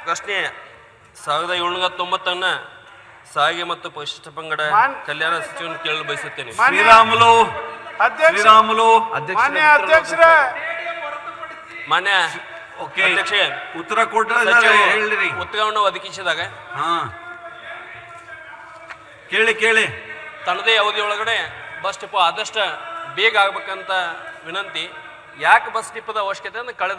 ಪ್ರಶ್ನೆ ಸಾವಿರದ ಏಳ್ನೂರ ತೊಂಬತ್ತನ್ನ ಸಾರಿಗೆ ಮತ್ತು ಪರಿಶಿಷ್ಟ ಪಂಗಡ ಮಾನ್- ಕಲ್ಯಾಣ ಸಚಿವನ ಕೇಳಲು ಬಯಸುತ್ತೇನೆ ಮಾನ್ಯ ಶ್ರೀರಾಮುಲು ಅಧ್ಯಕ್ಷ ಶ್ರೀರಾಮುಲು ಮಾನ್ಯ ಅಧ್ಯಕ್ಷರೇ ಮಾನ್ಯ ಓಕೆ ಅಧ್ಯಕ್ಷೆ ಉತ್ತರ ಕೊಟ್ಟಿದ್ದಾರೆ ಸಚಿವರು ಹೇಳಿರಿ ಉತ್ತರವನ್ನು ಒದಗಿಸಿದಾಗ ಹಾ ಕೇಳಿ ಕೇಳಿ ತನ್ನದೇ ಅವಧಿಯೊಳಗಡೆ ಬಸ್ ಡಿಪೋ ಆದಷ್ಟು ಬೇಗ ಆಗ್ಬೇಕಂತ ವಿನಂತಿ ಯಾಕೆ ಬಸ್ ಡಿಪೋದ ಅವಶ್ಯಕತೆ ಅಂದ್ರೆ ಕಳೆದ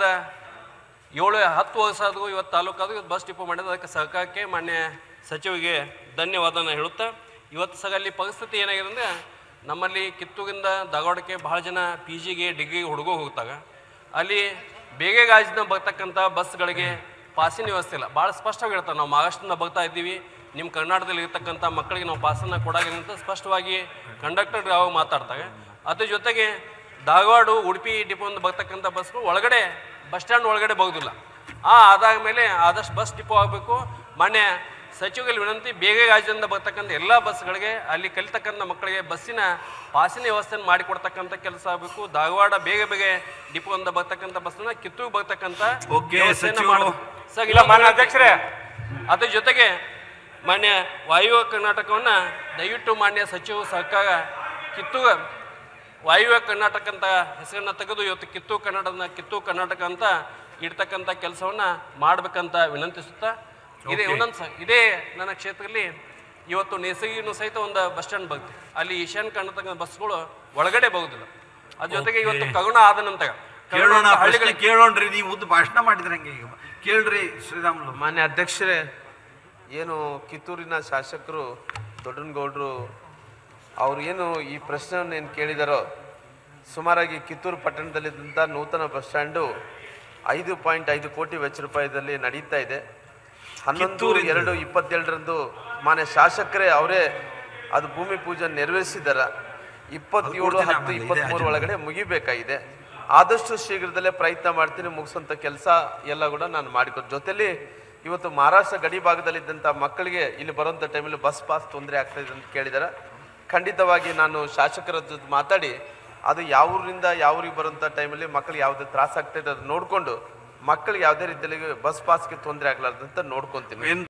ಏಳು ಹತ್ತು ವರ್ಷ ಆದ್ರೂ ಇವತ್ತು ತಾಲೂಕಾದ್ರು ಇವತ್ತು ಬಸ್ ಡಿಪೋ ಮಾಡಿದ ಅದಕ್ಕೆ ಸಹಕಾರಕ್ಕೆ ಮಾನ್ಯ ಸಚಿವರಿಗೆ ಧನ್ಯವಾದನ ಹೇಳುತ್ತಾ ಇವತ್ತು ಸಹ ಅಲ್ಲಿ ಪರಿಸ್ಥಿತಿ ಏನಾಗಿದೆ ಅಂದರೆ ನಮ್ಮಲ್ಲಿ ಕಿತ್ತೂರಿಂದ ಧಾರವಾಡಕ್ಕೆ ಬಹಳ ಜನ ಪಿ ಜಿಗೆ ಡಿಗ್ರಿಗೆ ಹುಡುಗರು ಹೋಗ್ತಾಗ ಅಲ್ಲಿ ಬೇಗ ಗಾಜಿನ ಬರ್ತಕ್ಕಂಥ ಬಸ್ಗಳಿಗೆ ಪಾಸಿನ ವ್ಯವಸ್ಥೆ ಇಲ್ಲ ಭಾಳ ಸ್ಪಷ್ಟವಾಗಿ ಹೇಳ್ತಾರೆ ನಾವು ಮಹಾರಾಷ್ಟ್ರದಿಂದ ಬರ್ತಾ ಇದ್ದೀವಿ ನಿಮ್ಮ ಕರ್ನಾಟಕದಲ್ಲಿ ಇರ್ತಕ್ಕಂಥ ಮಕ್ಕಳಿಗೆ ನಾವು ಪಾಸನ್ನು ಕೊಡಾಗಿಲ್ಲ ಅಂತ ಸ್ಪಷ್ಟವಾಗಿ ಕಂಡಕ್ಟರ್ ಡ್ರೈವರ್ ಮಾತಾಡ್ತಾರೆ ಅದ್ರ ಜೊತೆಗೆ ಧಾರವಾಡ ಉಡುಪಿ ಡಿಪೋಯಿಂದ ಬರ್ತಕ್ಕಂಥ ಬಸ್ಗಳು ಒಳಗಡೆ ಬಸ್ ಸ್ಟ್ಯಾಂಡ್ ಒಳಗಡೆ ಬರೋದಿಲ್ಲ ಆ ಆದಾದ ಮೇಲೆ ಆದಷ್ಟು ಬಸ್ ಡಿಪೋ ಆಗಬೇಕು ಮಾನ್ಯ ಸಚಿವರಲ್ಲಿ ವಿನಂತಿ ಬೇಗ ರಾಜ್ಯದಿಂದ ಬರ್ತಕ್ಕಂಥ ಎಲ್ಲ ಬಸ್ಗಳಿಗೆ ಅಲ್ಲಿ ಕಲಿತಕ್ಕಂಥ ಮಕ್ಕಳಿಗೆ ಬಸ್ಸಿನ ಪಾಸಿನ ವ್ಯವಸ್ಥೆಯನ್ನು ಮಾಡಿಕೊಡ್ತಕ್ಕಂಥ ಕೆಲಸ ಆಗಬೇಕು ಧಾರವಾಡ ಬೇಗ ಬೇಗ ಡಿಪೋದಿಂದ ಬರ್ತಕ್ಕಂಥ ಬಸ್ನ ಕಿತ್ತೂರು ಬರ್ತಕ್ಕಂಥ ಓಕೆ, ವ್ಯವಸ್ಥೆಯನ್ನ ಸಚಿವರು. ಮಾಡು- ಸರ್, ಇಲ್ಲ ಇನ್ನೊಂದು ಮಾನ್ಯ ವಿನಂತಿ. ಅಧ್ಯಕ್ಷರೇ ಅದ್ರ ಜೊತೆಗೆ ಮಾನ್ಯ ವಾಯುವ್ಯ ಕರ್ನಾಟಕವನ್ನು ದಯವಿಟ್ಟು ಮಾನ್ಯ ಸಚಿವ ಸರ್ಕಾರ ಕಿತ್ತೂರು ವಾಯುವ್ಯ ಕರ್ನಾಟಕ ಅಂತ ಹೆಸರನ್ನ ತೆಗೆದು ಇವತ್ತು ಕಿತ್ತೂರು ಕನ್ನಡನ ಕಿತ್ತೂರು ಕರ್ನಾಟಕ ಅಂತ ಇಡ್ತಕ್ಕಂಥ ಕೆಲಸವನ್ನ ಮಾಡ್ಬೇಕಂತ ವಿನಂತಿಸುತ್ತಾ ಇದೇ Okay. ಒಂದೊಂದು ಸ- ಇದೇ ನನ್ನ ಕ್ಷೇತ್ರದಲ್ಲಿ ಇವತ್ತು ನೇಸಗಿನೂ ಸಹಿತ ಒಂದು ಬಸ್ ಸ್ಟ್ಯಾಂಡ್ ಬರುತ್ತೆ ಅಲ್ಲಿ ಈಶಾನ್ ಕರ್ನಾಟಕ ಬಸ್ಗಳು ಒಳಗಡೆ ಬರೋದಿಲ್ಲ ಅದ್ರ ಜೊತೆಗೆ ಇವತ್ತು Okay. ಕರುಣಾ ಆದ ನಂತರ ಕರುಣಾ ಕೇಳೋಣ ಅಂತ ಪ್ರಶ್ನೆ ಹಳ್ಳಿಗಳಿಗೆ ಕೇಳೋಣ್ರಿ ನೀವು ಉದ್ದ ಭಾಷಣ ಮಾಡಿದ್ರಿ ಹಂಗೆ ಈಗ ಕೇಳ್ರಿ ಶ್ರೀರಾಮುಲು ಮಾನ್ಯ ಅಧ್ಯಕ್ಷರೇ ಏನು ಕಿತ್ತೂರಿನ ಶಾಸಕರು ದೊಡ್ಡನಗೌಡರು ಅವ್ರು ಏನು ಈ ಪ್ರಶ್ನೆಯನ್ನು ಏನು ಕೇಳಿದಾರೋ ಸುಮಾರಾಗಿ ಕಿತ್ತೂರು ಪಟ್ಟಣದಲ್ಲಿದ್ದಂಥ ನೂತನ ಬಸ್ ಸ್ಟ್ಯಾಂಡು ಐದು ಪಾಯಿಂಟ್ ಐದು ಕೋಟಿ ವೆಚ್ಚ ರೂಪಾಯಿದಲ್ಲಿ ನಡೀತಾ ಇದೆ ಹನ್ನೊಂದು ಕಿತ್ತೂರಿಂದ. ಎರಡು ಇಪ್ಪತ್ತೆರಡರಂದು ಮಾನ್ಯ ಶಾಸಕರೇ ಅವರೇ ಅದು ಭೂಮಿ ಪೂಜೆ ನೆರವೇರಿಸಿದಾರ ಇಪ್ಪತ್ತೇಳು ಕೊಡ್ತೀನಿ ಹತ್ತು ಆಮೇಲೆ, ಇದೆ ಇಪ್ಪತ್ತ್ಮೂರು agenda. ಒಳಗಡೆ ಮುಗಿಬೇಕಾಗಿದೆ ಆದಷ್ಟು ಶೀಘ್ರದಲ್ಲೇ ಪ್ರಯತ್ನ ಮಾಡ್ತೀನಿ ಮುಗಿಸೋಂಥ ಕೆಲಸ ಎಲ್ಲ ಕೂಡ ನಾನು ಮಾಡಿಕೊಟ್ಟು ಜೊತೆಲಿ ಇವತ್ತು ಮಹಾರಾಷ್ಟ್ರ ಗಡಿ ಭಾಗದಲ್ಲಿದ್ದಂಥ ಮಕ್ಕಳಿಗೆ ಇಲ್ಲಿ ಬರುವಂಥ ಟೈಮಲ್ಲಿ ಬಸ್ ಪಾಸ್ ತೊಂದರೆ ಆಗ್ತಾ ಇದೆ ಅಂತ ಕೇಳಿದಾರೆ ಖಂಡಿತವಾಗಿ ನಾನು ಶಾಸಕರ ಜೊತೆ ಮಾತಾಡಿ ಅದು ಯಾವ ಊರಿಂದ ಯಾವ ಊರಿಗೆ ಬರುವಂಥ ಟೈಮಲ್ಲಿ ಮಕ್ಕಳಿಗೆ ಯಾವುದೇ ತ್ರಾಸ ಆಗ್ತಾ ಇದೆ ಅದು ನೋಡಿಕೊಂಡು ಮಕ್ಕಳಿಗೆ ಯಾವುದೇ ರೀತಿಯಲ್ಲಿ ಬಸ್ ಪಾಸ್ಗೆ ತೊಂದರೆ ಆಗ್ಲಾರ್ದಂತ ನೋಡ್ಕೊಂತೀನಿ ಏನ್